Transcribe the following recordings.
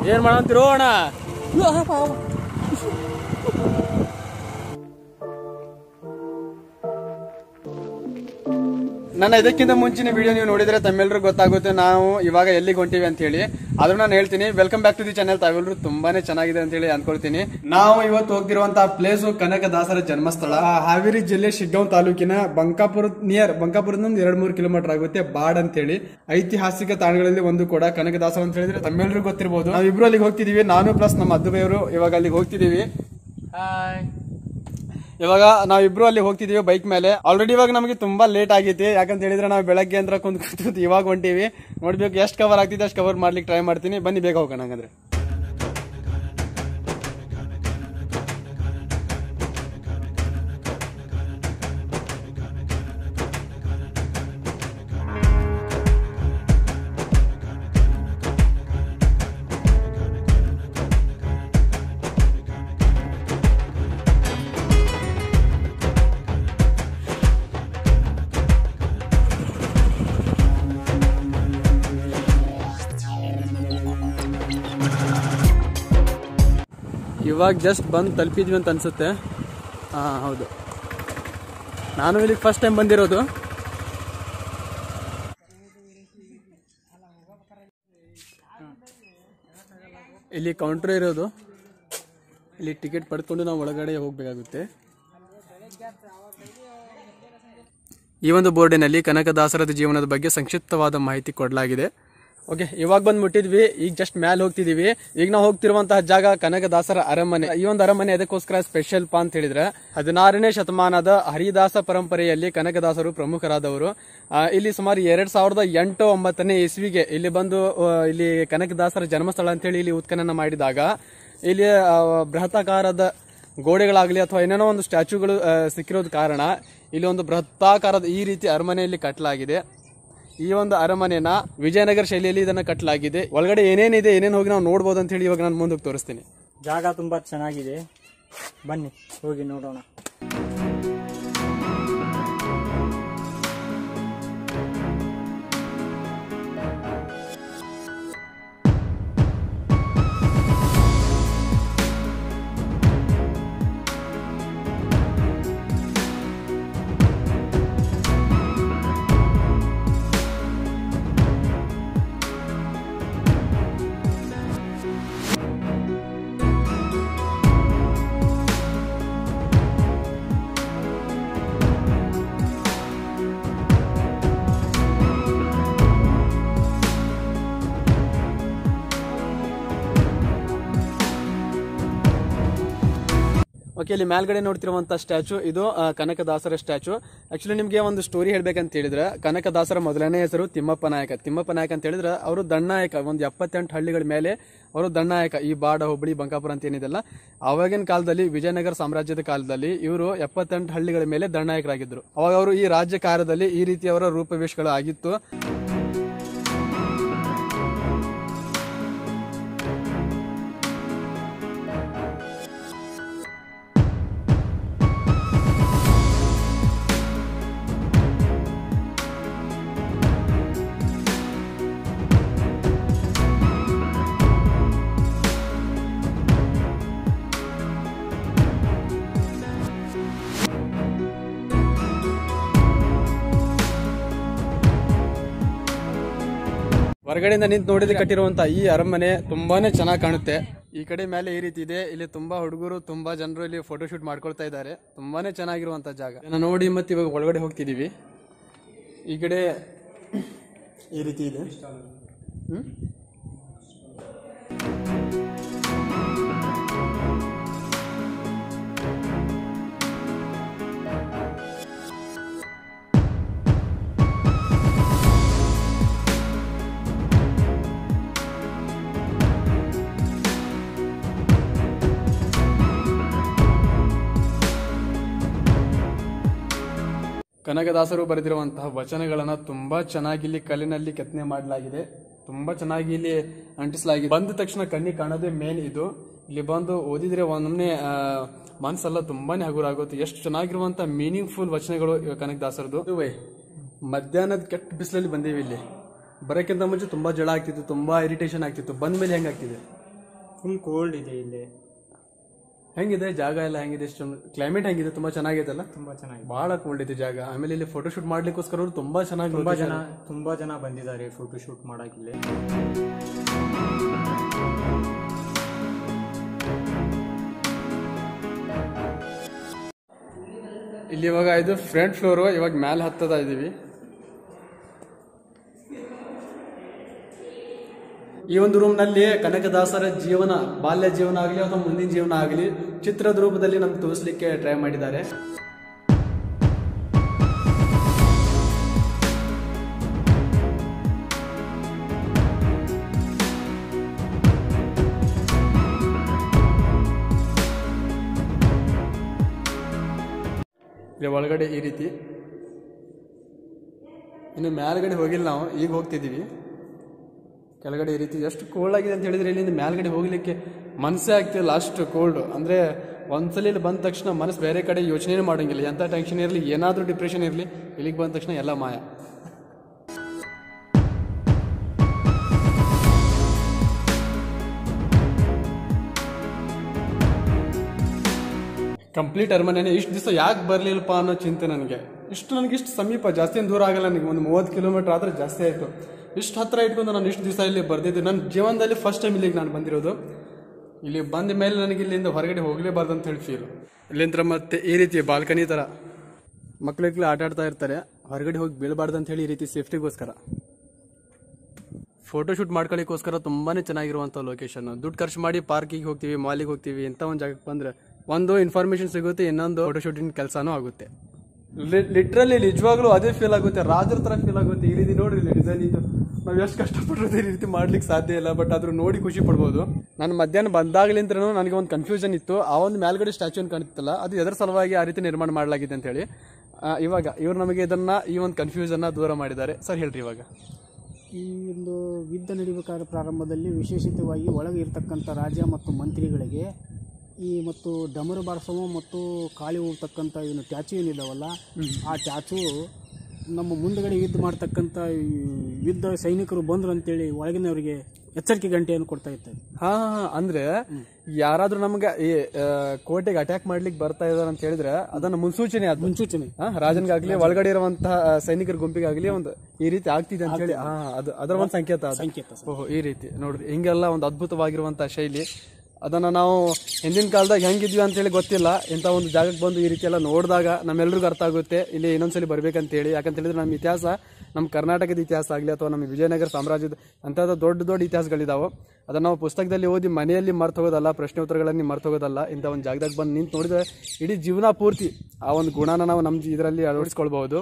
ಏನ್ ಮಾಡಂತಿರೋ ಅಣ್ಣ ನನ್ನ ಇದಕ್ಕಿಂತ ಮುಂಚಿನ ವಿಡಿಯೋ ನೀವು ನೋಡಿದ್ರೆ ತಮ್ಮೆಲ್ಲರೂ ಗೊತ್ತಾಗುತ್ತೆ ನಾವು ಇವಾಗ ಎಲ್ಲಿಗೆ ಹೊಂಟಿವಿ ಅಂತ ಹೇಳಿ ಆದ್ರೂ ನಾನು ಹೇಳ್ತೀನಿ welcome back to the channel ತಾವೆಲ್ಲರೂ ತುಂಬಾನೇ ಚೆನ್ನಾಗಿದೆ ಅಂತ ಹೇಳಿ ಅನ್ಕೊಳ್ತೀನಿ ನಾವು ಇವತ್ತು ಹೋಗ್ತಿರುವಂತಹ ಪ್ಲೇಸ್ ಕನಕದಾಸರ ಜನ್ಮಸ್ಥಳ ಹಾವೇರಿ ಜಿಲ್ಲೆ ಶಿಗ್ಗಾಂವ್ ತಾಲೂಕಿನ ಬಂಕಾಪುರ ನಿಯರ್ ಬಂಕಾಪುರದಿಂದ ಒಂದು ಎರಡ್ ಮೂರು ಕಿಲೋಮೀಟರ್ ಆಗುತ್ತೆ ಬಾಡ್ ಅಂತ ಹೇಳಿ ಐತಿಹಾಸಿಕ ತಾಣಗಳಲ್ಲಿ ಒಂದು ಕೂಡ ಕನಕದಾಸರ ಅಂತ ಹೇಳಿದ್ರೆ ತಮ್ಮೆಲ್ಲರೂ ಗೊತ್ತಿರಬಹುದು ನಾವು ಇಬ್ರು ಅಲ್ಲಿಗೆ ಹೋಗ್ತಿದೀವಿ ನಾನು ಪ್ಲಸ್ ನಮ್ಮ ಅದ್ದುಬೆಯವರು ಇವಾಗ ಅಲ್ಲಿಗೆ ಹೋಗ್ತಿದೀವಿ ಇವಾಗ ನಾವಿಬ್ರು ಅಲ್ಲಿ ಹೋಗ್ತಿದೀವಿ ಬೈಕ್ ಮೇಲೆ ಆಲ್ರೆಡಿ ಇವಾಗ ನಮಗೆ ತುಂಬಾ ಲೇಟ್ ಆಗೈತಿ ಯಾಕಂತ ಹೇಳಿದ್ರೆ ನಾವು ಬೆಳಗ್ಗೆ ಅಂತ ಕುಂತ್ ಕೂತು ಇವಾಗ ಹೊಂಟೀವಿ ನೋಡ್ಬೇಕು ಎಷ್ಟು ಕವರ್ ಆಗ್ತಿದೆ ಅಷ್ಟು ಕವರ್ ಮಾಡ್ಲಿಕ್ಕೆ ಟ್ರೈ ಮಾಡ್ತೀನಿ ಬನ್ನಿ ಬೇಗ ಹೋಗೋಣ ಹಂಗಂದ್ರೆ ಇವಾಗ ಜಸ್ಟ್ ಬಂದು ತಲುಪಿದ್ವಿ ಅಂತ ಅನ್ಸುತ್ತೆ ಹಾ ಹೌದು ನಾನು ಇಲ್ಲಿಗೆ ಫಸ್ಟ್ ಟೈಮ್ ಬಂದಿರೋದು ಇಲ್ಲಿ ಕೌಂಟರ್ ಇರೋದು ಇಲ್ಲಿ ಟಿಕೆಟ್ ಪಡ್ಕೊಂಡು ನಾವು ಒಳಗಡೆ ಹೋಗಬೇಕಾಗುತ್ತೆ ಈ ಒಂದು ಬೋರ್ಡಿನಲ್ಲಿ ಕನಕದಾಸರದ ಜೀವನದ ಬಗ್ಗೆ ಸಂಕ್ಷಿಪ್ತವಾದ ಮಾಹಿತಿ ಕೊಡಲಾಗಿದೆ ಓಕೆ ಇವಾಗ ಬಂದು ಮುಟ್ಟಿದ್ವಿ ಈಗ ಜಸ್ಟ್ ಮ್ಯಾಲೆ ಹೋಗ್ತಿದೀವಿ ಈಗ ನಾವು ಹೋಗ್ತಿರುವಂತಹ ಜಾಗ ಕನಕದಾಸರ ಅರಮನೆ ಈ ಒಂದು ಅರಮನೆ ಅದಕ್ಕೋಸ್ಕರ ಸ್ಪೆಷಲ್ ಪಾ ಅಂತ ಹೇಳಿದ್ರೆ ಹದಿನಾರನೇ ಶತಮಾನದ ಹರಿದಾಸ ಪರಂಪರೆಯಲ್ಲಿ ಕನಕದಾಸರು ಪ್ರಮುಖರಾದವರು ಆ, ಇಲ್ಲಿ ಸುಮಾರು ಎರಡ್ ಸಾವಿರದ ಎಂಟು ಒಂಬತ್ತನೇ ಇಸ್ವಿಗೆ ಇಲ್ಲಿ ಬಂದು ಆ, ಇಲ್ಲಿ ಕನಕದಾಸರ ಜನ್ಮಸ್ಥಳ ಅಂತ ಹೇಳಿ ಇಲ್ಲಿ ಉತ್ಖನನ ಮಾಡಿದಾಗ ಇಲ್ಲಿ ಆ, ಬೃಹತಾಕಾರದ ಗೋಡೆಗಳಾಗಲಿ ಅಥವಾ ಏನೇನೋ ಒಂದು ಸ್ಟ್ಯಾಚ್ಯೂಗಳು ಆ, ಸಿಕ್ಕಿರೋದ್ ಕಾರಣ ಇಲ್ಲಿ ಒಂದು ಬೃಹತ್ತಾಕಾರದ ಈ ರೀತಿ ಅರಮನೆಯಲ್ಲಿ ಕಟ್ಟಲಾಗಿದೆ ಈ ಒಂದು ಅರಮನೆನ ವಿಜಯನಗರ ಶೈಲಿಯಲ್ಲಿ ಇದನ್ನ ಕಟ್ಟಲಾಗಿದೆ ಒಳಗಡೆ ಏನೇನಿದೆ ಏನೇನು ಹೋಗಿ ನಾವು ನೋಡ್ಬೋದು ಅಂತ ಹೇಳಿ ಇವಾಗ ನಾನು ಮುಂದಕ್ಕೆ ತೋರಿಸ್ತೀನಿ ಜಾಗ ತುಂಬಾ ಚೆನ್ನಾಗಿದೆ ಬನ್ನಿ ಹೋಗಿ ನೋಡೋಣ ಓಕೆ ಇಲ್ಲಿ ಮೇಲ್ಗಡೆ ನೋಡ್ತಿರುವಂತ ಸ್ಟ್ಯಾಚು ಇದು ಆ, ಕನಕದಾಸರ ಸ್ಟ್ಯಾಚು ಆಕ್ಚುಲಿ ನಿಮ್ಗೆ ಒಂದು ಸ್ಟೋರಿ ಹೇಳ್ಬೇಕಂತ ಹೇಳಿದ್ರೆ ಕನಕದಾಸರ ಮೊದಲನೇ ಹೆಸರು ತಿಮ್ಮಪ್ಪ ನಾಯಕ ತಿಮ್ಮಪ್ಪ ನಾಯಕ ಅಂತ ಹೇಳಿದ್ರೆ ಅವರು ದಂಡನಾಯಕ ಒಂದು ಎಪ್ಪತ್ತೆಂಟು ಹಳ್ಳಿಗಳ ಮೇಲೆ ಅವರು ದಂಡನಾಯಕ ಈ ಬಾಡ ಹುಬ್ಬಳ್ಳಿ ಬಂಕಾಪುರ ಅಂತ ಏನಿದೆಲ್ಲ ಅವಾಗಿನ ಕಾಲದಲ್ಲಿ ವಿಜಯನಗರ ಸಾಮ್ರಾಜ್ಯದ ಕಾಲದಲ್ಲಿ ಇವರು ಎಪ್ಪತ್ತೆಂಟು ಹಳ್ಳಿಗಳ ಮೇಲೆ ದಂಡನಾಯಕರಾಗಿದ್ರು ಅವಾಗ ಅವರು ಈ ರಾಜ್ಯ ಕಾರ್ಯದಲ್ಲಿ ಈ ರೀತಿ ಅವರ ರೂಪವೇಶಗಳು ಆಗಿತ್ತು ಹೊರಗಡೆಯಿಂದ ನಿಂತು ನೋಡಿದ್ರೆ ಕಟ್ಟಿರುವಂತ ಈ ಅರಮನೆ ತುಂಬಾನೇ ಚೆನ್ನಾಗಿ ಕಾಣುತ್ತೆ ಈ ಕಡೆ ಮೇಲೆ ಈ ರೀತಿ ಇದೆ ಇಲ್ಲಿ ತುಂಬಾ ಹುಡುಗರು ತುಂಬಾ ಜನರು ಇಲ್ಲಿ ಫೋಟೋ ಶೂಟ್ ಮಾಡ್ಕೊಳ್ತಾ ಇದ್ದಾರೆ ತುಂಬಾನೇ ಚೆನ್ನಾಗಿರುವಂತ ಜಾಗ ಇದನ್ನ ನೋಡಿ ಮತ್ತೆ ಇವಾಗ ಒಳಗಡೆ ಹೋಗ್ತಿದೀವಿ ಈ ಕಡೆ ಈ ರೀತಿ ಇದೆ ಹ್ಮ್ ಕನಕದಾಸರು ಬರೆದಿರುವಂತಹ ವಚನಗಳನ್ನ ತುಂಬಾ ಚೆನ್ನಾಗಿ ಇಲ್ಲಿ ಕಲ್ಲಿನಲ್ಲಿ ಕೆತ್ತನೆ ಮಾಡಲಾಗಿದೆ ತುಂಬಾ ಚೆನ್ನಾಗಿ ಇಲ್ಲಿ ಅಂಟಿಸಲಾಗಿದೆ ಬಂದ ತಕ್ಷಣ ಕಣ್ಣಿಗೆ ಕಾಣೋದೇ ಮೇನ್ ಇದು ಇಲ್ಲಿ ಬಂದು ಓದಿದ್ರೆ ಒಮ್ಮೆ ಮನ್ಸೆಲ್ಲ ತುಂಬಾನೇ ಹಗುರಾಗುತ್ತೆ ಎಷ್ಟು ಚೆನ್ನಾಗಿರುವಂತ ಮೀನಿಂಗ್ಫುಲ್ ವಚನಗಳು ಇವ ಕನಕದಾಸರದು ಇದುವೇ ಮಧ್ಯಾಹ್ನದ ಕೆಟ್ಟ ಬಿಸಿಲಲ್ಲಿ ಬಂದೇವಿ ಇಲ್ಲಿ ಬರೋಕ್ಕಿಂತ ಮುಂಚೆ ತುಂಬಾ ಜಳ ಆಗ್ತಿತ್ತು ತುಂಬಾ ಇರಿಟೇಷನ್ ಆಗ್ತಿತ್ತು ಬಂದ ಮೇಲೆ ಹೆಂಗಾಗ್ತಿದೆ ಫುಲ್ ಕೋಲ್ಡ್ ಇದೆ ಇಲ್ಲಿ ಹೆಂಗಿದೆ ಜಾಗ ಎಲ್ಲ ಹೆಂಗಿದೆ ಇಷ್ಟೊಂದು ಕ್ಲೈಮೇಟ್ ಹೆಂಗಿದೆ ತುಂಬಾ ಚೆನ್ನಾಗಿದೆ ಅಲ್ಲ ತುಂಬಾ ಚೆನ್ನಾಗಿದೆ ಬಹಳ ಕೋಲ್ಡ್ ಇದೆ ಜಾಗ ಆಮೇಲೆ ಇಲ್ಲಿ ಫೋಟೋ ಶೂಟ್ ಮಾಡ್ಲಿಕ್ಕೋಸ್ಕರ ಅವ್ರು ತುಂಬಾ ಚೆನ್ನಾಗಿ ತುಂಬಾ ಜನ ತುಂಬಾ ಜನ ಬಂದಿದ್ದಾರೆ ಫೋಟೋ ಶೂಟ್ ಮಾಡಕ್ ಇಲ್ಲಿ ಇಲ್ಲಿ ಇವಾಗ ಇದು ಫ್ರಂಟ್ ಫ್ಲೋರ್ ಇವಾಗ ಮ್ಯಾಲೆ ಹತ್ತದ ಇದೀವಿ ಈ ಒಂದು ರೂಮ್ ನಲ್ಲಿ ಕನಕದಾಸರ ಜೀವನ ಬಾಲ್ಯ ಜೀವನ ಆಗಲಿ ಅಥವಾ ಮುಂದಿನ ಜೀವನ ಆಗಲಿ ಚಿತ್ರದ ರೂಪದಲ್ಲಿ ನಮ್ಗೆ ತೋರಿಸ್ಲಿಕ್ಕೆ ಟ್ರೈ ಮಾಡಿದ್ದಾರೆ ಇಲ್ಲಿ ಒಳಗಡೆ ಈ ರೀತಿ ಇನ್ನು ಮೇಲ್ಗಡೆ ಹೋಗಿಲ್ಲ ನಾವು ಈಗ ಹೋಗ್ತಿದ್ದೀವಿ ಕೆಳಗಡೆ ಈ ರೀತಿ ಎಷ್ಟು ಕೋಲ್ಡ್ ಆಗಿದೆ ಅಂತ ಹೇಳಿದ್ರೆ ಇಲ್ಲಿಂದ ಮೇಲ್ಗಡೆ ಹೋಗ್ಲಿಕ್ಕೆ ಮನಸ್ಸೇ ಆಗ್ತಿಲ್ಲ ಅಷ್ಟು ಕೋಲ್ಡ್ ಅಂದ್ರೆ ಒಂದ್ಸಲ ಇಲ್ಲಿ ಬಂದ ತಕ್ಷಣ ಮನಸ್ಸು ಬೇರೆ ಕಡೆ ಯೋಚನೆ ಮಾಡಂಗಿಲ್ಲ ಎಂಥ ಟೆನ್ಷನ್ ಇರಲಿ ಏನಾದರೂ ಡಿಪ್ರೆಷನ್ ಇರಲಿ ಇಲ್ಲಿಗೆ ಬಂದ ತಕ್ಷಣ ಎಲ್ಲ ಮಾಯ ಕಂಪ್ಲೀಟ್ ಅರಮನೆನೇ ಇಷ್ಟು ದಿವಸ ಯಾಕೆ ಬರಲಿಲ್ಲಪ್ಪ ಅನ್ನೋ ಚಿಂತೆ ನನಗೆ ಇಷ್ಟು ನನಗೆ ಇಷ್ಟು ಸಮೀಪ ಜಾಸ್ತಿ ಏನ್ ದೂರ ಆಗಲ್ಲ ನನಗೆ ಒಂದು ಮೂವತ್ತು ಕಿಲೋಮೀಟರ್ ಆದ್ರೆ ಜಾಸ್ತಿ ಆಯಿತು ಇಷ್ಟು ಹತ್ರ ಇಟ್ಕೊಂಡು ನಾನು ಇಷ್ಟು ದಿವಸ ಇಲ್ಲಿ ಬರ್ದಿದ್ದೆ ನನ್ನ ಜೀವನದಲ್ಲಿ ಫಸ್ಟ್ ಟೈಮ್ ಇಲ್ಲಿಗೆ ನಾನು ಬಂದಿರೋದು ಇಲ್ಲಿ ಬಂದ ಮೇಲೆ ನನಗೆ ಇಲ್ಲಿಂದ ಹೊರಗಡೆ ಹೋಗಲೇಬಾರ್ದು ಅಂತ ಹೇಳಿ ಫೀಲ್ ಇಲ್ಲಿಂದ ಮತ್ತೆ ಈ ರೀತಿ ಬಾಲ್ಕನಿ ಥರ ಮಕ್ಳಿಗೆ ಆಟ ಆಡ್ತಾ ಇರ್ತಾರೆ ಹೊರಗಡೆ ಹೋಗಿ ಬೀಳಬಾರ್ದು ಅಂತ ಹೇಳಿ ಈ ರೀತಿ ಸೇಫ್ಟಿಗೋಸ್ಕರ ಫೋಟೋ ಶೂಟ್ ಮಾಡ್ಕೊಳ್ಳಿಕ್ಕೋಸ್ಕರ ತುಂಬಾನೇ ಚೆನ್ನಾಗಿರುವಂಥ ಲೊಕೇಶನ್ ದುಡ್ಡು ಖರ್ಚು ಮಾಡಿ ಪಾರ್ಕಿಗೆ ಹೋಗ್ತೀವಿ ಮಾಲಿಗೆ ಹೋಗ್ತೀವಿ ಇಂಥ ಒಂದು ಜಾಗಕ್ಕೆ ಬಂದ್ರೆ ಒಂದು ಇನ್ಫಾರ್ಮೇಶನ್ ಸಿಗುತ್ತೆ ಇನ್ನೊಂದು ಫೋಟೋ ಶೂಟಿಂಗ್ ಕೆಲಸನೂ ಆಗುತ್ತೆ ಲಿಟ್ರಲಿ ನಿಜವಾಗ್ಲೂ ಅದೇ ಫೀಲ್ ಆಗುತ್ತೆ ರಾಜರ ತರ ಫೀಲ್ ಆಗುತ್ತೆ ಈ ರೀತಿ ನೋಡ್ರಿ ಇಲ್ಲಿ ಡಿಸೈನ್ ಇದು ನಾವು ಎಷ್ಟು ಕಷ್ಟಪಟ್ಟಿರೋದು ಈ ರೀತಿ ಮಾಡ್ಲಿಕ್ಕೆ ಸಾಧ್ಯ ಇಲ್ಲ ಬಟ್ ಆದ್ರೂ ನೋಡಿ ಖುಷಿ ಪಡ್ಬೋದು ನಾನು ಮಧ್ಯಾಹ್ನ ಬಂದಾಗ್ಲಿಂತ್ರನೂ ನನಗೆ ಒಂದು ಕನ್ಫ್ಯೂಷನ್ ಇತ್ತು ಆ ಒಂದು ಮೇಲ್ಗಡೆ ಸ್ಟ್ಯಾಚ್ಯೂ ಅಂತ ಕಾಣಿತ್ತಲ್ಲ ಅದು ಎದರ ಸಲುವಾಗಿ ಆ ರೀತಿ ನಿರ್ಮಾಣ ಮಾಡಲಾಗಿದೆ ಅಂತ ಹೇಳಿ ಆ, ಇವಾಗ ಇವ್ರು ನಮಗೆ ಇದನ್ನ ಈ ಒಂದು ಕನ್ಫ್ಯೂಷನ್ ದೂರ ಮಾಡಿದ್ದಾರೆ ಸರ್ ಹೇಳ್ರಿ ಇವಾಗ ಈ ಒಂದು ಯುದ್ಧ ನಡೀಬೇಕಾದ ಪ್ರಾರಂಭದಲ್ಲಿ ವಿಶೇಷಿತವಾಗಿ ಒಳಗೆ ಇರ್ತಕ್ಕಂಥ ರಾಜ ಮತ್ತು ಮಂತ್ರಿಗಳಿಗೆ ಈ ಮತ್ತು ಡಮರು ಬಾರಿಸುವ ಮತ್ತು ಕಾಳಿ ಹೋಗ್ತಕ್ಕಂಥ ಏನು ಟ್ಯಾಚು ಏನಿದಾವಲ್ಲ ಆ ಟ್ಯಾಚು ನಮ್ಮ ಮುಂದಗಡೆ ಯುದ್ಧ ಮಾಡ್ತಕ್ಕಂಥ ಈ ಯುದ್ಧ ಸೈನಿಕರು ಬಂದ್ರು ಅಂತೇಳಿ ಒಳಗಿನವರಿಗೆ ಎಚ್ಚರಿಕೆ ಗಂಟೆಯನ್ನು ಕೊಡ್ತಾ ಇರ್ತದೆ ಹಾ ಹಾ, ಹಾ. ಅಂದ್ರೆ ಯಾರಾದ್ರೂ ನಮ್ಗೆ ಈ ಆ, ಕೋಟೆಗೆ ಅಟ್ಯಾಕ್ ಮಾಡ್ಲಿಕ್ಕೆ ಬರ್ತಾ ಇದಾರೆ ಅಂತ ಹೇಳಿದ್ರೆ ಅದನ್ನ ಮುನ್ಸೂಚನೆ ಅದು ಮುನ್ಸೂಚನೆ ಹಾ, ರಾಜನ್ಗಾಗ್ಲಿ ಒಳಗಡೆ ಇರುವಂತಹ ಸೈನಿಕರ ಗುಂಪಿಗಾಗ್ಲಿ ಒಂದು ಈ ರೀತಿ ಆಗ್ತಿದೆ ಅಂತ ಹೇಳಿ ಹಾ ಅದು ಅದರ ಒಂದು ಸಂಕೇತ ಅದು. ಸಂಕೇತ ಸರ್. ಓಹೋ ಈ ರೀತಿ ನೋಡ್ರಿ ಹಿಂಗೆಲ್ಲ ಒಂದು ಅದ್ಭುತವಾಗಿರುವಂತಹ ಶೈಲಿ ಅದನ್ನ ನಾವು ಹಿಂದಿನ ಕಾಲದಾಗ ಹೆಂಗಿದ್ವಿ ಅಂತ ಹೇಳಿ ಗೊತ್ತಿಲ್ಲ ಇಂಥ ಒಂದು ಜಾಗಕ್ಕೆ ಬಂದು ಈ ರೀತಿ ಎಲ್ಲ ನೋಡಿದಾಗ ನಮ್ಮೆಲ್ರಿಗೂ ಅರ್ಥ ಆಗುತ್ತೆ ಇಲ್ಲಿ ಇನ್ನೊಂದ್ಸಲಿ ಬರ್ಬೇಕಂತ ಹೇಳಿ ಯಾಕಂತ ಹೇಳಿದ್ರೆ ನಮ್ಮ ಇತಿಹಾಸ ನಮ್ಮ ಕರ್ನಾಟಕದ ಇತಿಹಾಸ ಆಗಲಿ ಅಥವಾ ನಮ್ಮ ವಿಜಯನಗರ ಸಾಮ್ರಾಜ್ಯದ ಅಂಥದ್ದು ದೊಡ್ಡ ದೊಡ್ಡ ಇತಿಹಾಸಗಳಿದಾವೆ ಅದನ್ನ ನಾವು ಪುಸ್ತಕದಲ್ಲಿ ಓದಿ ಮನೆಯಲ್ಲಿ ಮರ್ತು ಹೋಗೋದಲ್ಲ ಪ್ರಶ್ನೆ ಉತ್ತರಗಳಲ್ಲಿ ಮರ್ತು ಹೋಗೋದಲ್ಲ ಇಂಥ ಒಂದು ಜಾಗದಾಗ ಬಂದು ನಿಂತು ನೋಡಿದ್ರೆ ಇಡೀ ಜೀವನ ಪೂರ್ತಿ ಆ ಒಂದು ಗುಣನ ನಾವು ನಮ್ಮ ಇದರಲ್ಲಿ ಅಳವಡಿಸ್ಕೊಳ್ಬಹುದು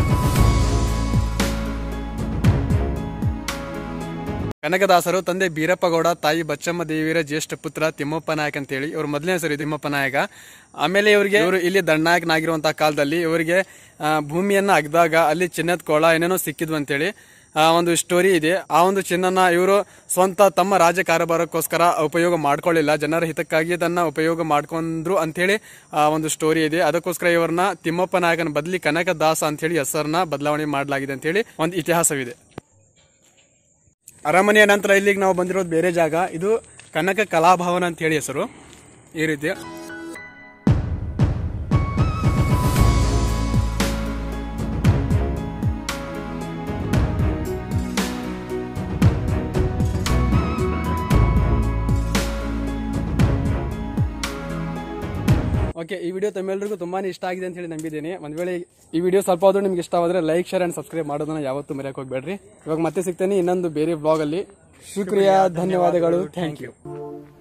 ಕನಕದಾಸರು ತಂದೆ ಬೀರಪ್ಪಗೌಡ ತಾಯಿ ಬಚ್ಚಮ್ಮ ದೇವಿಯರ ಜ್ಯೇಷ್ಠ ಪುತ್ರ ತಿಮ್ಮಪ್ಪ ನಾಯಕ್ ಅಂತೇಳಿ ಇವ್ರ ಮೊದಲನೇ ಹೆಸರು ತಿಮ್ಮಪ್ಪ ನಾಯಕ ಆಮೇಲೆ ಇವರಿಗೆ ಇವರು ಇಲ್ಲಿ ದಂಡನಾಯಕನಾಗಿರುವಂತಹ ಕಾಲದಲ್ಲಿ ಇವರಿಗೆ ಆ, ಭೂಮಿಯನ್ನ ಅಗ್ದಾಗ ಅಲ್ಲಿ ಚಿನ್ನದ ಕೋಳ ಏನೇನೋ ಸಿಕ್ಕಿದ್ವು ಅಂತೇಳಿ ಆ ಒಂದು ಸ್ಟೋರಿ ಇದೆ ಆ ಒಂದು ಚಿನ್ನನ ಇವರು ಸ್ವಂತ ತಮ್ಮ ರಾಜ್ಯ ಕಾರಬಾರಕ್ಕೋಸ್ಕರ ಉಪಯೋಗ ಮಾಡ್ಕೊಳ್ಳಿಲ್ಲ ಜನರ ಹಿತಕ್ಕಾಗಿ ಇದನ್ನ ಉಪಯೋಗ ಮಾಡ್ಕೊಂಡ್ರು ಅಂತೇಳಿ ಆ ಒಂದು ಸ್ಟೋರಿ ಇದೆ ಅದಕ್ಕೋಸ್ಕರ ಇವರನ್ನ ತಿಮ್ಮಪ್ಪ ನಾಯಕನ ಬದಲಿ ಕನಕದಾಸ ಅಂತೇಳಿ ಹೆಸರನ್ನ ಬದಲಾವಣೆ ಮಾಡಲಾಗಿದೆ ಅಂತೇಳಿ ಒಂದು ಇತಿಹಾಸವಿದೆ ಅರಮನೆಯ ನಂತರ ಇಲ್ಲಿಗೆ ನಾವು ಬಂದಿರೋದು ಬೇರೆ ಜಾಗ ಇದು ಕನಕ ಕಲಾಭವನ ಅಂತ ಹೇಳಿ ಹೆಸರು ಈ ರೀತಿ ಓಕೆ ಈ ವಿಡಿಯೋ ತಮ್ಮೆಲ್ಲರಿಗೂ ತುಂಬಾನೇ ಇಷ್ಟ ಆಗಿದೆ ಅಂತ ಹೇಳಿ ನಂಬಿದ್ದೀನಿ ಒಂದ್ ವೇಳೆ ಈ ವಿಡಿಯೋ ಸ್ವಲ್ಪ ಆದ್ರೂ ನಿಮ್ಗೆ ಇಷ್ಟವಾದ್ರೆ ಲೈಕ್ ಶೇರ್ ಅಂಡ್ ಸಬ್ಸ್ಕ್ರೈಬ್ ಮಾಡೋದನ್ನ ಯಾವತ್ತೂ ಮರೆಯಕ್ಕೆ ಹೋಗ್ಬೇಡ್ರಿ ಇವಾಗ ಮತ್ತೆ ಸಿಗ್ತೇನೆ ಇನ್ನೊಂದು ಬೇರೆ ವ್ಲಾಗ್ ಅಲ್ಲಿ ಶುಕ್ರಿಯಾ ಧನ್ಯವಾದಗಳು ಥ್ಯಾಂಕ್ ಯು